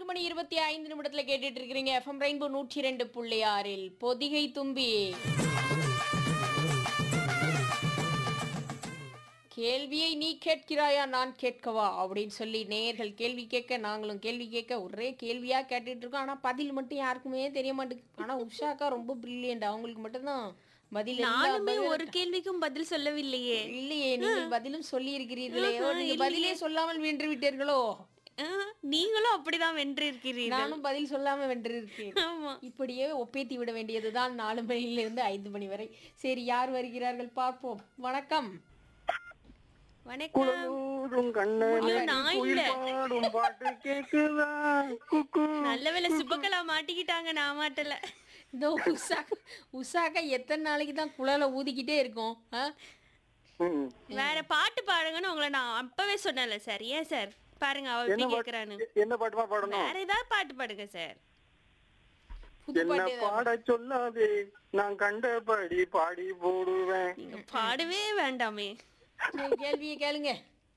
மணி இருபத்தி ஐந்து நிமிடத்துல கேட்டுட்டு இருக்கிறீங்க எஃப்எம் ரெயின்போ நூற்றி ரெண்டு புள்ளி ஆறில் பொதிகை தும்பி கேள்வியை நீ கேட்கிறாயா நான் கேட்கவா அப்படின்னு சொல்லி நேயர்கள் கேள்வி கேட்க நாங்களும் கேள்வி கேட்க ஒரே கேள்வியா கேட்டுட்டு இருக்கோம் ஆனா பதில் மட்டும் யாருக்குமே தெரிய மாட்டேங்குது ஆனா உஷாக்கா ரொம்ப பிரில்லியன்ட் அவங்களுக்கு மட்டும்தான் பதில் எல்லா நானுமே பதிலும் ஒரு கேள்விக்கும் பதில் சொல்லவில்லையே இல்லையே நீங்கள் பதிலும் சொல்லி இருக்கிறீர்களே நீங்க பதிலே சொல்லாமல் வென்று விட்டீர்களோ ஆ, நீங்களும் அப்படிதான் வென்றிருக்கிறீர்கள் நானும் பதில் சொல்லாம வென்றிருக்கேன் ஆமா இப்படியே ஒப்பேத்தி விட வேண்டியதுதான் நாலு மணியிலிருந்து ஐந்து மணி வரை சரி யார் வருகிறார்கள் பார்ப்போம் வணக்கம் வணக்கம் குளூரும் கண்ணனே ஐயோ, நான் இல்ல. குயில் பாடும் பாட்டு கேக்குதா குக்கு நல்ல வேளை சுபகலா மாட்டிக்கிட்டாங்க நான் மாட்டல இந்த உஷாக்கா உஷாக்கா எத்தனை நாளைக்கு தான் குழலை ஊதிக்கிட்டே இருக்கும் ஆ? ம். வேற பாட்டு பாடுங்கன்னு உங்களை நான் அப்பவே சொன்னேன்ல சார் ஏன் சார் பாருங்க அவ எப்படி என்ன கேக்குறான்னு பாட்டு என்ன பாட்டுமா பாடணும் வேற ஏதாவது பாட்டு பாடுங்க சார் புது என்ன பாட்டு ஏதாவது- பாட சொல்லாதே நான் கண்டபடி பாடி போடுவேன் நீங்க பாடவே வேண்டாமே சரி, கேள்வியை கேளுங்க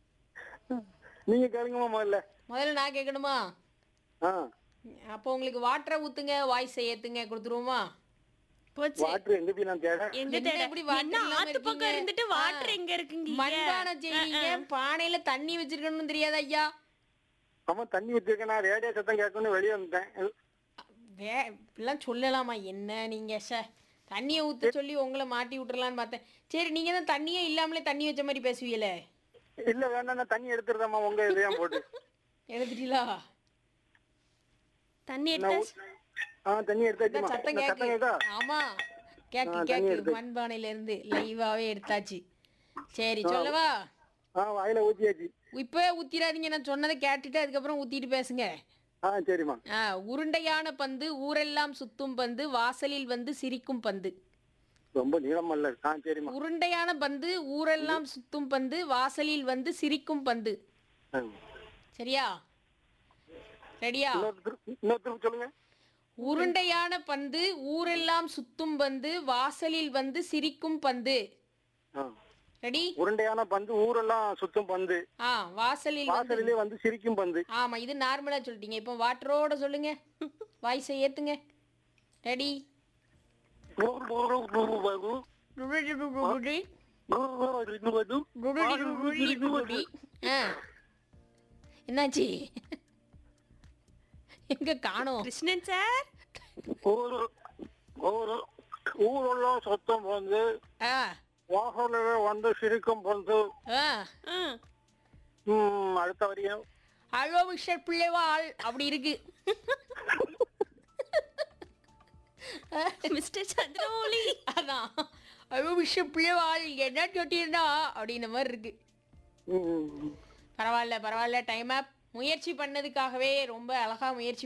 நீங்க கேளுங்கம்மா முதல்ல முதல்ல நான் கேட்கணுமா ஆ அப்போ உங்களுக்கு வாட்டரை ஊத்துங்க வாய்ஸை ஏத்துங்க கொடுத்துருவோமா போச்சு வாட்டர் எங்க போய் நான் தேட எங்க என்ன தேட இப்படி water என்ன இல்லாம ஆத்து பக்கம் இருக்கீங்க? இருந்துட்டு ஆ. வாட்டர் எங்க இருக்குங்க மண்பானை செய்வீங்க பானையில தண்ணி வச்சிருக்கணும்னு தெரியாது ஐயா ஆமா தண்ணி வச்சிருக்கேன் நான் ரேடியோ சத்தம் கேட்கணும்னு வெளியே வந்துட்டேன் வே இப்படிலாம் சொல்லலாமா என்ன நீங்க ச தண்ணியை ஊத்த சொல்லி உங்களை மாட்டி விட்டுறலான்னு பார்த்தேன் சரி நீங்க தான் தண்ணியே இல்லாமலே தண்ணி வச்ச மாதிரி பேசுவீங்களே இல்ல வேண்டாம் நான் தண்ணி எடுத்துருதாம்மா உங்க இதையும் போட்டு எழுதிட்டீங்களா தண்ணி நான் எடுத்தா ஊ- ஆ தண்ணி எடுத்தாச்சுமா சத்தம் இந்த சத்தம் கேக்கு கேட்கா ஆமா கேக்கு ஆ, தண்ணி கேக்கு எடுத்து. மண்பானையில இருந்து லைவாவே எடுத்தாச்சு சரி சொல்லவா ஆ வாயில ஊத்தியாச்சு இப்பவே ஊத்திராதீங்க நான் சொன்னதை கேட்டுட்டு அதுக்கப்புறம் ஊத்திட்டு பேசுங்க ஆ சரிம்மா ஆ, உருண்டையான பந்து ஊரெல்லாம் சுத்தும் பந்து வாசலில் வந்து சிரிக்கும் பந்து ரொம்ப நீளமல்ல ஆ சரிம்மா உருண்டையான பந்து ஊரெல்லாம் சுத்தும் பந்து வாசலில் வந்து சிரிக்கும் பந்து ஆ. சரியா ரெடியா இன்னொரு திரு- இன்னொரு திரும்ப சொல்லுங்க உருண்டையான பந்து ஊரெல்லாம் சுத்தும் பந்து வாசலில் வந்து சிரிக்கும் பந்து ஆ. ரெடி உருண்டையான பந்து ஊரெல்லாம் சுத்தும் பந்து ஆ வாசலில் வந்து வாசலிலே வந்து சிரிக்கும் பந்து ஆமா இது நார்மலா சொல்லிட்டீங்க இப்போ வாட்டரோட சொல்லுங்க வாய்ஸை ஏத்துங்க ரெடி என்னாச்சு எங்க காணோம் கிருஷ்ணன் சார் ஊரு- ஊரு- ஊரெல்லாம் சுத்தம் பந்து ஆ வாசலிலே வந்து சிரிக்கும் பந்து ஆ ஆ, ம், அடுத்த வரியும் ஹலோ மிஸ்டர் பிள்ளைவாள் அப்படி இருக்கு மிஸ்டர் சந்திரமௌலி அதான் ஹலோ மிஸ்டர் பிள்ளைவாள் என்ன சொல்லியிருந்தா அப்படின்ற மாதிரி இருக்கு ம், ம், ம். பரவாயில்ல பரவாயில்ல டைம் அப் முயற்சி பண்ணதுக்காகவே ரொம்ப அழகா முயற்சி